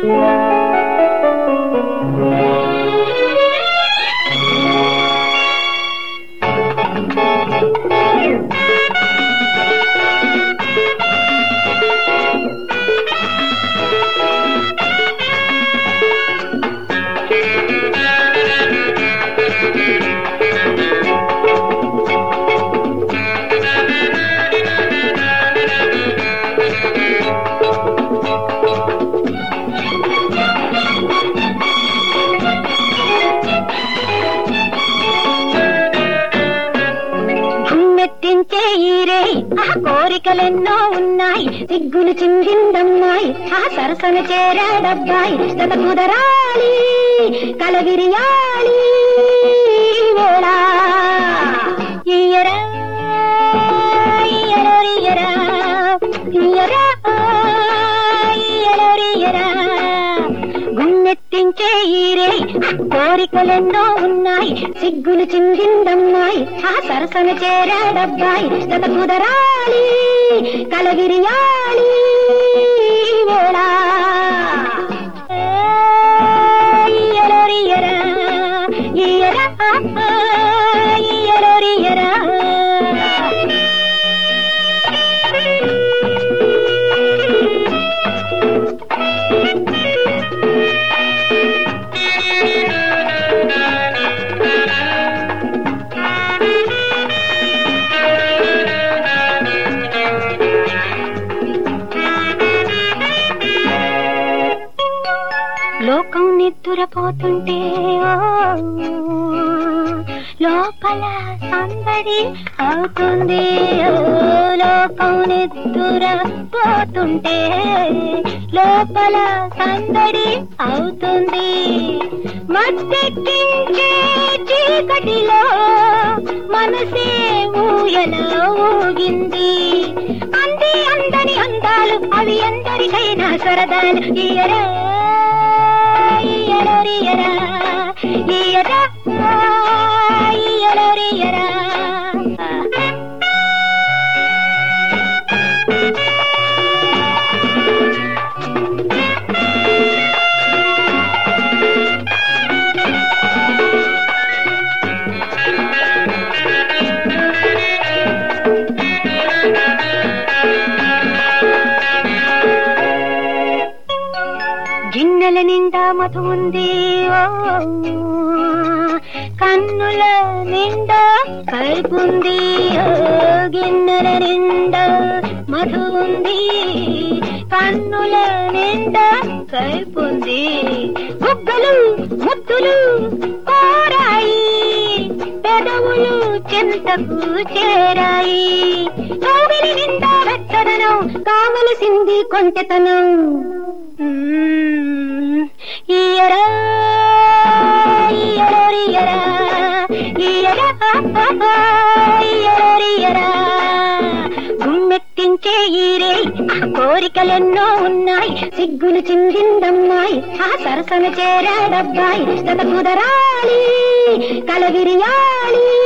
గుమ్మెత్తించే ఈరే ఆ కోరికలెన్నో ఉన్నాయి సిగ్గులు చిందిందమ్మాయి ఆ సరసన చేరాడబ్బాయి గత కుదరాలి కలవిరియాలి వేళ ఇయ్యరా ఇయ్యరోరియరా ఇయ్యరా ఇయ్యరోరియరా గుమ్మెత్తించే ఈరే కోరికలెన్నో ఉన్నాయి సిగ్గులు చిందిందమ్మాయి ఆ సరసన చేరాడబ్బాయి గత కుదరాలి కలగిరియాలి వేళ ఇయ్యలోరియరా ఇయ్యరా ఇయ్యలోరియరా లోకం నిద్దురపోతుంటే ఓ, లోపల సందడి అవుతుంది ఓ, లోకం నిద్దురపోతుంటే లోపల సందడి అవుతుంది మత్తెక్కించే చీకటిలో మనసే ఊయల ఊగింది అంది అందని అందాలు అవి అందరికైనా సరదాలు ఇయరా ఇయలోరియరా ఇయరా ఇయలోరియరా గిన్నెల నిండా మధు ఉంది ఓ, కన్నుల నిండా కైపుంది ఓ, గిన్నెల నిండా మధు ఉంది కన్నుల నిండా కైపుంది బుగ్గలు ముద్దులు కోరాయి పెదవులు చెంతకు చేరాయి కౌగిలి నిండా వెచ్చదనం కావలసింది కొంటెతనం మ్మ్. ఇయ్యరా ఇయ్యరోరియరా ఇయ్యరా ఇయ్యరోరియరా గుమ్మెత్తించే ఈరే ఆ కోరికలెన్నో ఉన్నాయి సిగ్గులు చిందిందమ్మాయి ఆ సరసన చేరాడబ్బాయి గత కుదరాలి కలవిరియాలి